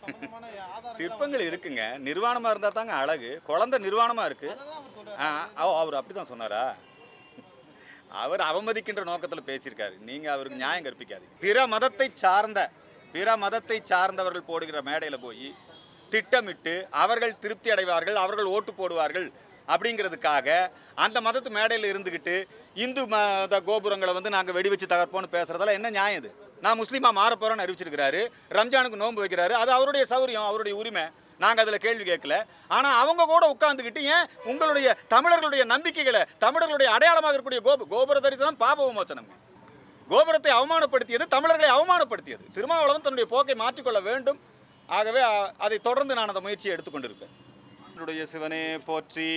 சம்பந்தமான ஆதாரங்கள் சிற்பங்கள் இருக்குங்க நிர்வாணமா இருந்தா தாங்க அழகு குழந்தை நிர்வாணமா இருக்கு அதான் அவர் சொல்றாரு ஆ, அவ- அவர் அப்படிதான் சொன்னாரா அவர் அவமதிக்கின்ற நோக்கத்தில் பேசியிருக்காரு நீங்க அவருக்கு நியாயம் கற்பிக்காதீங்க பிற மதத்தை சார்ந்த பிற மதத்தை சார்ந்தவர்கள் போடுகிற மேடையில் போய் திட்டமிட்டு அவர்கள் திருப்தி அடைவார்கள் அவர்கள் ஓட்டு போடுவார்கள் அப்படிங்கிறதுக்காக அந்த மதத்து மேடையில் இருந்துக்கிட்டு இந்து மத கோபுரங்களை வந்து நாங்கள் வெடி வச்சு தகர்ப்போம்னு பேசுறதெல்லாம் என்ன நியாயம் இது நான் முஸ்லீமா மாற போறேன்னு அறிவிச்சிருக்கிறாரு ரம்ஜானுக்கு நோன்பு வைக்கிறாரு அது அவருடைய சௌரியம் அவருடைய உரிமை நாங்கள் அதில் கேள்வி கேட்கல ஆனால் அவங்க கூட உட்காந்துக்கிட்டு ஏன் உங்களுடைய தமிழர்களுடைய நம்பிக்கைகளை தமிழர்களுடைய அடையாளமாக இருக்கக்கூடிய கோபு கோபுர தரிசனம் பாப விமோசனம் கோபுரத்தை அவமானப்படுத்தியது தமிழர்களை அவமானப்படுத்தியது திருமாவளவன் தன்னுடைய போக்கை மாற்றிக்கொள்ள வேண்டும் ஆகவே அ- அதை தொடர்ந்து நான் அந்த முயற்சியை எடுத்துக்கொண்டிருப்பேன் என்னுடைய சிவனே போற்றி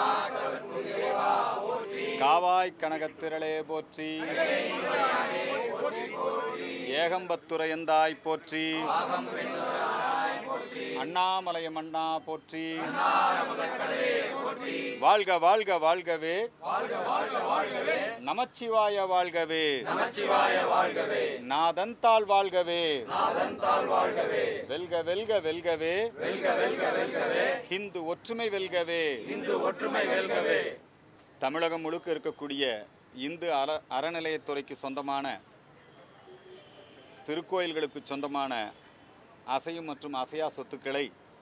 காவாய் கனகத்திரளே போற்றி ஏகம்பத்துரையந்தாய் போற்றி அண்ணாமலைய மன்னா போற்றி வாழ்க வாழ்க வாழ்கவே நமச்சிவாய வாழ்கவே நாதந்தாள் வாழ்கவே வெல்க வெல்க வெல்கவே ஹிந்து ஒற்றுமை வெல்கவே இந்து ஒற்றுமை வெல்கவே தமிழகம் முழுக்க இருக்கக்கூடிய இந்து அற அறநிலையத்துறைக்கு சொந்தமான திருக்கோயில்களுக்கு சொந்தமான அசையும் மற்றும் அசையா சொத்துக்களை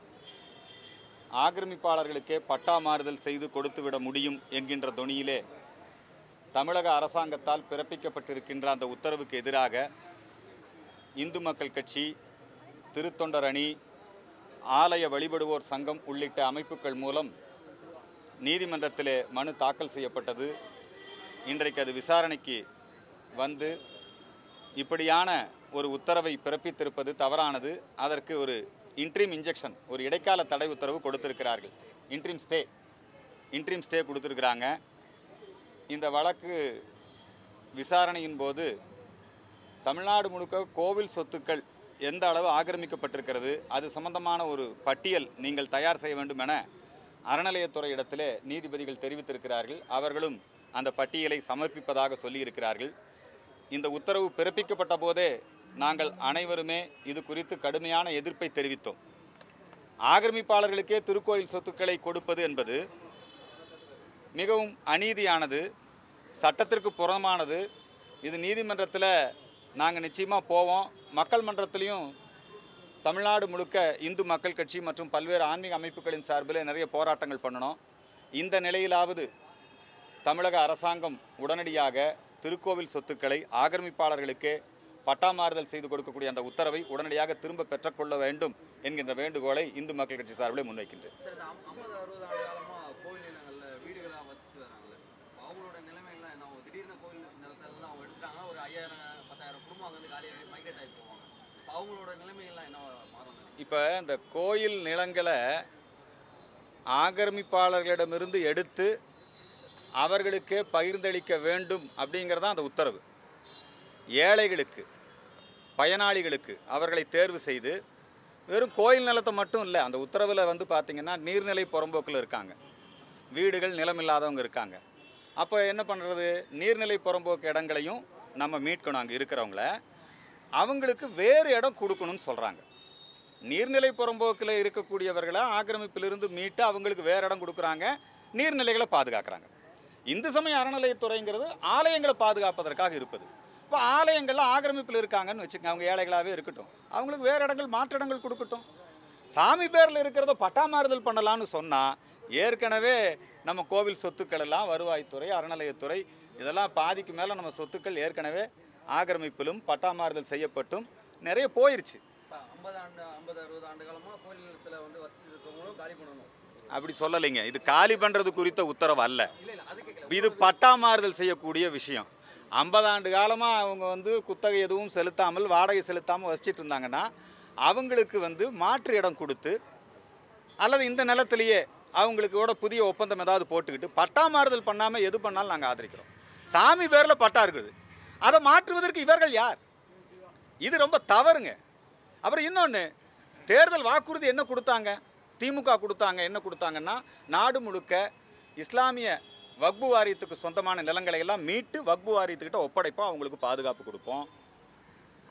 ஆக்கிரமிப்பாளர்களுக்கே பட்டா மாறுதல் செய்து கொடுத்துவிட முடியும் என்கின்ற தொனியிலே தமிழக அரசாங்கத்தால் பிறப்பிக்கப்பட்டிருக்கின்ற அந்த உத்தரவுக்கு எதிராக இந்து மக்கள் கட்சி திருத்தொண்டர் அணி ஆலய வழிபடுவோர் சங்கம் உள்ளிட்ட அமைப்புகள் மூலம் நீதிமன்றத்திலே மனு தாக்கல் செய்யப்பட்டது இன்றைக்கு அது விசாரணைக்கு வந்து இப்படியான ஒரு உத்தரவை பிறப்பித்திருப்பது தவறானது அதற்கு ஒரு இன்ட்ரீம் இன்ஜெக்ஷன் ஒரு இடைக்கால தடை உத்தரவு கொடுத்திருக்கிறார்கள் இன்ட்ரீம் ஸ்டே இன்ட்ரீம் ஸ்டே கொடுத்துருக்குறாங்க இந்த வழக்கு விசாரணையின் போது தமிழ்நாடு முழுக்க கோவில் சொத்துக்கள் எந்த அளவு ஆக்கிரமிக்கப்பட்டிருக்கிறது அது சம்பந்தமான ஒரு பட்டியல் நீங்கள் தயார் செய்ய வேண்டும் என அறநிலையத்துறை இடத்திலே நீதிபதிகள் தெரிவித்திருக்கிறார்கள் அவர்களும் அந்த பட்டியலை சமர்ப்பிப்பதாக சொல்லியிருக்கிறார்கள் இந்த உத்தரவு பிறப்பிக்கப்பட்ட போதே நாங்கள் அனைவருமே இது குறித்து கடுமையான எதிர்ப்பை தெரிவித்தோம் ஆக்கிரமிப்பாளர்களுக்கே திருக்கோயில் சொத்துக்களை கொடுப்பது என்பது மிகவும் அநீதியானது சட்டத்திற்கு புறமானது இது நீதிமன்றத்தில் நாங்கள் நிச்சயமாக போவோம் மக்கள் மன்றத்திலையும் தமிழ்நாடு முழுக்க இந்து மக்கள் கட்சி மற்றும் பல்வேறு ஆன்மீக அமைப்புகளின் சார்பில் நிறைய போராட்டங்கள் பண்ணணும் இந்த நிலையிலாவது தமிழக அரசாங்கம் உடனடியாக திருக்கோவில் சொத்துக்களை ஆக்கிரமிப்பாளர்களுக்கே பட்டா மாறுதல் செய்து கொடுக்கக்கூடிய அந்த உத்தரவை உடனடியாக திரும்ப பெற்றுக்கொள்ள வேண்டும் என்கின்ற வேண்டுகோளை இந்து மக்கள் கட்சி சார்பில் முன்வைக்கின்றேன் சார் இந்த ஐம்- ஐம்பது அறுபது ஆண்டு காலமா கோவில் நிலங்கள்ல வீடுகளாக வசிச்சு வராங்கல்ல இப்ப அவங்களோட நிலைமையெல்லாம் என்ன ஆகும்? திடீர்னு கோவில் நிலத்தெல்லாம் அவங்க எடுத்துட்டாங்க ஒரு ஐயாயிரம் பத்தாயிரம் குடும்பம் அங்க வந்து காலியாக மைக்ரேட் ஆகி போவாங்க இப்ப அவங்களோட நிலைமையெல்லாம் என்ன மாறும் நினைக்கிறீங்க? இப்போ இந்த கோயில் நிலங்களை ஆக்கிரமிப்பாளர்களிடமிருந்து எடுத்து அவர்களுக்கே பகிர்ந்தளிக்க வேண்டும் அப்படிங்கிறது தான் அந்த உத்தரவு ஏழைகளுக்கு பயனாளிகளுக்கு அவர்களை தேர்வு செய்து வெறும் கோயில் நிலத்தை மட்டும் இல்லை அந்த உத்தரவில் வந்து பார்த்திங்கன்னா நீர்நிலை புறம்போக்கில் இருக்காங்க வீடுகள் நிலம் இல்லாதவங்க இருக்காங்க அப்போ என்ன பண்ணுறது நீர்நிலை புறம்போக்கு இடங்களையும் நம்ம மீட்கணும் அங்கே இருக்கிறவங்கள அவங்களுக்கு வேறு இடம் கொடுக்கணும்னு சொல்கிறாங்க நீர்நிலை புறம்போக்கில் இருக்கக்கூடியவர்களை ஆக்கிரமிப்பிலிருந்து மீட்டு அவங்களுக்கு வேறு இடம் கொடுக்குறாங்க நீர்நிலைகளை பாதுகாக்கிறாங்க இந்து சமய அறநிலையத்துறைங்கிறது ஆலயங்களை பாதுகாப்பதற்காக இருப்பது இப்போ ஆலயங்கள்ல ஆக்கிரமிப்பில் இருக்காங்கன்னு வச்சுக்கோங்க அவங்க ஏழைகளாகவே இருக்கட்டும் அவங்களுக்கு வேறு இடங்கள் மாற்று இடங்கள் கொடுக்கட்டும் சாமி பேரில் இருக்கிறத பட்டா மாறுதல் பண்ணலாம்னு சொன்னால் ஏற்கனவே நம்ம கோவில் சொத்துக்கள் எல்லாம் வருவாய்த்துறை அறநிலையத்துறை இதெல்லாம் பாதிக்கு மேலே நம்ம சொத்துக்கள் ஏற்கனவே ஆக்கிரமிப்பிலும் பட்டா மாறுதல் செய்யப்பட்டும் நிறைய போயிருச்சு இப்ப ஐம்பது ஆண்டு ஐம்பது அறுபது ஆண்டு காலமா கோயில் நிலத்துல வந்து வசிச்சு இருக்கவங்களும் காலி பண்ணணும் அப்படி சொல்லலைங்க இது காலி பண்ணுறது குறித்த உத்தரவு அல்ல இல்ல இல்ல அது கேட்கல இது பட்டா மாறுதல் செய்யக்கூடிய விஷயம் ஐம்பது ஆண்டு காலமாக அவங்க வந்து குத்தகை எதுவும் செலுத்தாமல் வாடகை செலுத்தாமல் வசிச்சிட்டு இருந்தாங்கன்னா அவங்களுக்கு வந்து மாற்று இடம் கொடுத்து அல்லது இந்த நிலத்திலேயே அவங்களுக்கு கூட புதிய ஒப்பந்தம் ஏதாவது போட்டுக்கிட்டு பட்டா மாறுதல் பண்ணாமல் எது பண்ணாலும் நாங்கள் ஆதரிக்கிறோம் சாமி பேரில் பட்டா இருக்குது அதை மாற்றுவதற்கு இவர்கள் யார் இது ரொம்ப தவறுங்க அப்புறம் இன்னொன்று தேர்தல் வாக்குறுதி என்ன கொடுத்தாங்க திமுக கொடுத்தாங்க என்ன கொடுத்தாங்கன்னா நாடு முழுக்க இஸ்லாமிய வக்பு வாரியத்துக்கு சொந்தமான நிலங்களை எல்லாம் மீட்டு வக்பு வாரியத்துக்கிட்ட ஒப்படைப்போம் அவங்களுக்கு பாதுகாப்பு கொடுப்போம்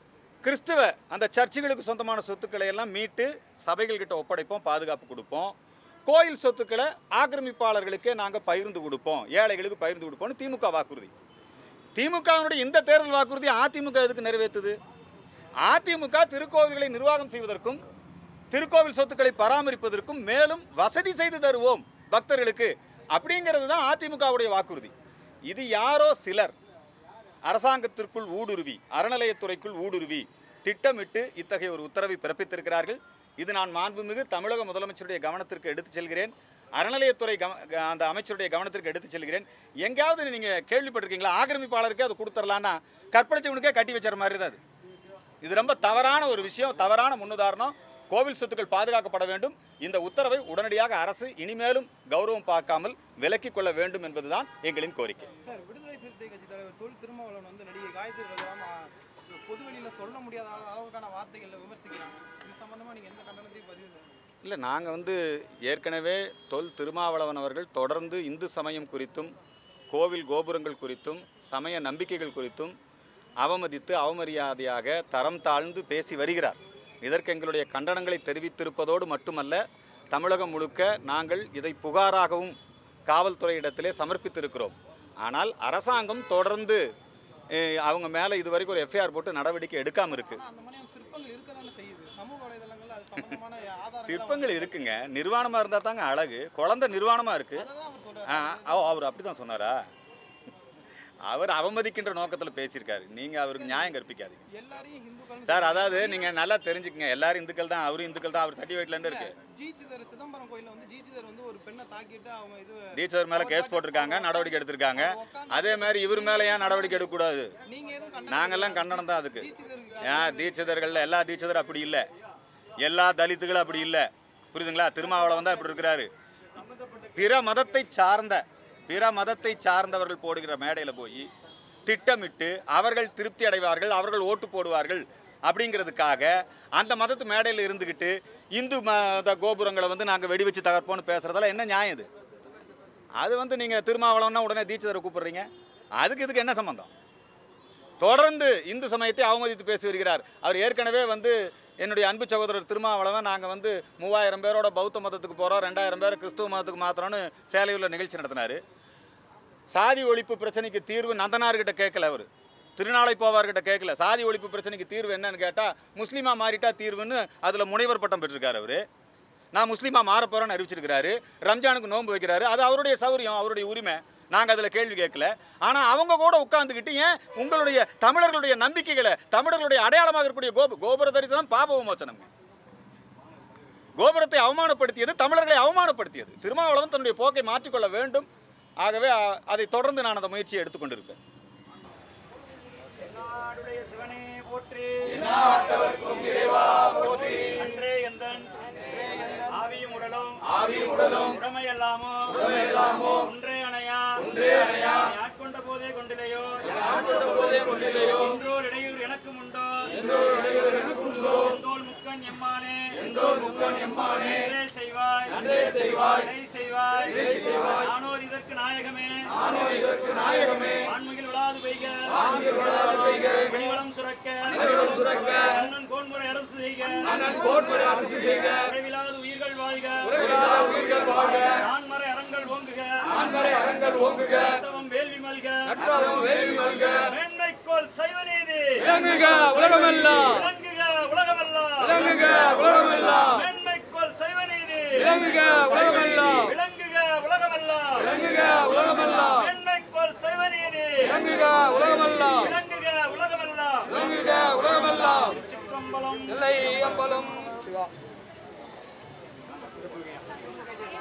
கிறிஸ்துவ அந்த சர்ச்சுகளுக்கு சொந்தமான சொத்துக்களை எல்லாம் மீட்டு சபைகள்கிட்ட ஒப்படைப்போம் பாதுகாப்பு கொடுப்போம் கோயில் சொத்துக்களை ஆக்கிரமிப்பாளர்களுக்கே நாங்கள் பகிர்ந்து கொடுப்போம் ஏழைகளுக்கு பகிர்ந்து கொடுப்போம்னு திமுக வாக்குறுதி திமுகவினுடைய இந்த தேர்தல் வாக்குறுதி அதிமுக எதுக்கு நிறைவேற்றுது அதிமுக திருக்கோவில்களை நிர்வாகம் செய்வதற்கும் திருக்கோவில் சொத்துக்களை பராமரிப்பதற்கும் மேலும் வசதி செய்து தருவோம் பக்தர்களுக்கு அப்படிங்கிறது தான் அதிமுகவுடைய வாக்குறுதி இது யாரோ சிலர் அரசாங்கத்திற்குள் ஊடுருவி அறநிலையத்துறைக்குள் ஊடுருவி திட்டமிட்டு இத்தகைய ஒரு உத்தரவை பிறப்பித்திருக்கிறார்கள் இது நான் மாண்புமிகு தமிழக முதலமைச்சருடைய கவனத்திற்கு எடுத்துச் செல்கிறேன் அறநிலையத்துறை கவ அந்த அமைச்சருடைய கவனத்திற்கு எடுத்துச் செல்கிறேன் எங்கேயாவது நீங்கள் கேள்விப்பட்டிருக்கீங்களா ஆக்கிரமிப்பாளருக்கே அது கொடுத்துடலான்னா கற்பழிச்சவனுக்கே கட்டி வச்சுற மாதிரி தான் அது இது ரொம்ப தவறான ஒரு விஷயம் தவறான முன்னுதாரணம் கோவில் சொத்துக்கள் பாதுகாக்கப்பட வேண்டும் இந்த உத்தரவை உடனடியாக அரசு இனிமேலும் கௌரவம் பார்க்காமல் விலக்கிக் கொள்ள வேண்டும் என்பதுதான் எங்களின் கோரிக்கை சார் விடுதலை சிறுத்தை கட்சி தலைவர் தொல் திருமாவளவன் வந்து நடிகை காயத்ரி ரகுராம் ஆ, பொது வெளியில சொல்ல முடியாத அளவு- அளவுக்கான வார்த்தைகளை விமர்சிக்கிறாங்க இது சம்பந்தமா நீங்க எந்த கண்டனத்தையும் பதிவு செய்யணும் இல்லை நாங்கள் வந்து ஏற்கனவே தொல் திருமாவளவன் அவர்கள் தொடர்ந்து இந்து சமயம் குறித்தும் கோவில் கோபுரங்கள் குறித்தும் சமய நம்பிக்கைகள் குறித்தும் அவமதித்து அவமரியாதையாக தரம் தாழ்ந்து பேசி வருகிறார் இதற்கு எங்களுடைய கண்டனங்களை தெரிவித்திருப்பதோடு மட்டுமல்ல தமிழகம் முழுக்க நாங்கள் இதை புகாராகவும் காவல்துறையிடத்திலே சமர்ப்பித்திருக்கிறோம் ஆனால் அரசாங்கம் தொடர்ந்து அஹ், அவங்க மேலே இதுவரைக்கும் ஒரு எஃப்ஐஆர் போட்டு நடவடிக்கை எடுக்காமல் இருக்குது ஆனா அந்த மாதிரியான சிற்பங்கள் இருக்கதானே செய்யுது சமூக வலைதளங்கள்ல அது சம்பந்தமான ஆதாரம் சிற்பங்கள் இருக்குங்க நிர்வாணமாக இருந்தால் தாங்க அழகு குழந்தை நிர்வாணமாக இருக்கு அதான் அவர் சொல்றாரு ஆ, அவ- அவர் அப்படி தான் சொன்னாரா அவர் அவமதிக்கின்ற நோக்கத்தில் பேசியிருக்காரு நீங்கள் அவருக்கு நியாயம் கற்பிக்காதீங்க எல்லாரையும் இந்துக்கள் சார் அதாவது நீங்கள் நல்லா தெரிஞ்சுக்கங்க எல்லாரும் இந்துக்கள் தான் அவரும் இந்துக்கள் தான் அவர் சர்டிஃபிகேட்லேருந்து இருக்கு ஜி சிதர் சிதம்பரம் கோயில்ல வந்து ஜி சிதர் வந்து ஒரு பெண்ணை தாக்கிட்டு அவங்க இது டீச்சர் மேலே கேஸ் போட்டிருக்காங்க நடவடிக்கை எடுத்திருக்காங்க அதே மாதிரி இவர் மேலே ஏன் நடவடிக்கை எடுக்கக்கூடாது நீங்க எதுவும் கண்டனம் நாங்கெல்லாம் கண்டனம் தான் அதுக்கு ஜி சிதருக்கு ஏன் தீட்சிதர்கள் எல்லா தீட்சிதரும் அப்படி இல்லை எல்லா தலித்துகளும் அப்படி இல்லை புரியுதுங்களா திருமாவளவன் தான் இப்படி இருக்கிறாரு பிற மதத்தை சார்ந்த பிற மதத்தை சார்ந்தவர்கள் போடுகிற மேடையில் போய் திட்டமிட்டு அவர்கள் திருப்தி அடைவார்கள் அவர்கள் ஓட்டு போடுவார்கள் அப்படிங்கிறதுக்காக அந்த மதத்து மேடையில் இருந்துக்கிட்டு இந்து மத கோபுரங்களை வந்து நாங்கள் வெடி வச்சு தகர்ப்போம்னு பேசுறதெல்லாம் என்ன நியாயம் இது அது வந்து நீங்கள் திருமாவளவன்னா உடனே தீட்சிதரை கூப்பிடுறீங்க அதுக்கு இதுக்கு என்ன சம்பந்தம் தொடர்ந்து இந்து சமயத்தை அவமதித்து பேசி வருகிறார் அவர் ஏற்கனவே வந்து என்னுடைய அன்பு சகோதரர் திருமாவளவன் நாங்கள் வந்து மூவாயிரம் பேரோட பௌத்த மதத்துக்கு போகிறோம் ரெண்டாயிரம் பேரை கிறிஸ்துவ மதத்துக்கு மாத்திரம்னு சேலையூரில் நிகழ்ச்சி நடத்தினார் சாதி ஒழிப்பு பிரச்சனைக்கு தீர்வு நந்தனார்கிட்ட கேட்கல அவர் திருநாளை போவார்கிட்ட கேட்கல சாதி ஒழிப்பு பிரச்சனைக்கு தீர்வு என்னன்னு கேட்டால் முஸ்லீமாக மாறிட்டா தீர்வுன்னு அதில் முனைவர் பட்டம் பெற்றிருக்காரு அவர் நான் முஸ்லீமாக மாற போகிறேன்னு அறிவிச்சிருக்கிறாரு ரம்ஜானுக்கு நோன்பு வைக்கிறாரு அது அவருடைய சௌரியம் அவருடைய உரிமை நாங்கள் அதில் கேள்வி கேட்கல ஆனால் அவங்க கூட உட்காந்துக்கிட்டு ஏன் உங்களுடைய தமிழர்களுடைய நம்பிக்கைகளை தமிழர்களுடைய அடையாளமாக இருக்கக்கூடிய கோபு கோபுர தரிசனம் பாப விமோச்சனம்ங்க கோபுரத்தை அவமானப்படுத்தியது தமிழர்களை அவமானப்படுத்தியது திருமாவளவன் தன்னுடைய போக்கை மாற்றிக்கொள்ள வேண்டும் ஆகவே அ- அதை தொடர்ந்து நான் அந்த முயற்சியை எடுத்துக்கொண்டிருப்பேன் நாடுடைய சிவனே போற்றி அன்றே எந்தன் ஆவியும் உடலும் ஆவியும் உடலும் உடமையல்லாமோ உடமையல்லாமோ ஒன்றே அணையா ஒன்றே அணையா ஆட்கொண்ட போதே கொண்டிலையோ ஆட்கொண்ட போதே கொண்டிலையோ இன்றோர் இடையூறு எனக்கும் உண்டோ இன்றோர் இடையூறு எனக்கும் உண்டோ எந்தோல் முக்கன் எம்மானே எந்தோல் முக்கன் எம்மானே அன்றே செய்வாய் அன்றே செய்வாய் இணை செய்வாய் இணை செய்வாய் நானோர் இதற்கு நாயகமே நானோர் இதற்கு நாயகமே ஆண்மையில் விழாது பெய்க ஆண்மையில் விழாது பெய்க மணிவளம் சுரக்க மணிவளம் சுரக்க அண்ணன் கோன்முறை அரசு செய்க அண்ணன் கோன்முறை அரசு செய்க உறவிலாத உயிர்கள் வாழ்க உறவிலாத உயிர்கள் வாழ்க நான்மறை அரங்கள் ஓங்குக நான்மறை அரங்கள் ஓங்குக நற்றவம் வேள்வி மல்க நற்றவம் வேள்வி மல்க மேன்மைக்கோள் சைவ நீதி விளங்குக உலகமெல்லாம் விளங்குக உலகமெல்லாம் விளங்குக உலகமெல்லாம் மேன்மைக்கோள் சைவ நீதி விளங்குக உலகமெல்லாம் விளங்குக உலகமெல்லாம் விளங்குக உலகமெல்லாம் மேன்மைக்கோள் சைவ நீதி விளங்குக உலகமெல்லாம் விளங்குக உலகமெல்லாம் விளங்குக உலகமெல்லாம் சிற்றம்பலம் இல்லை அம்பலம்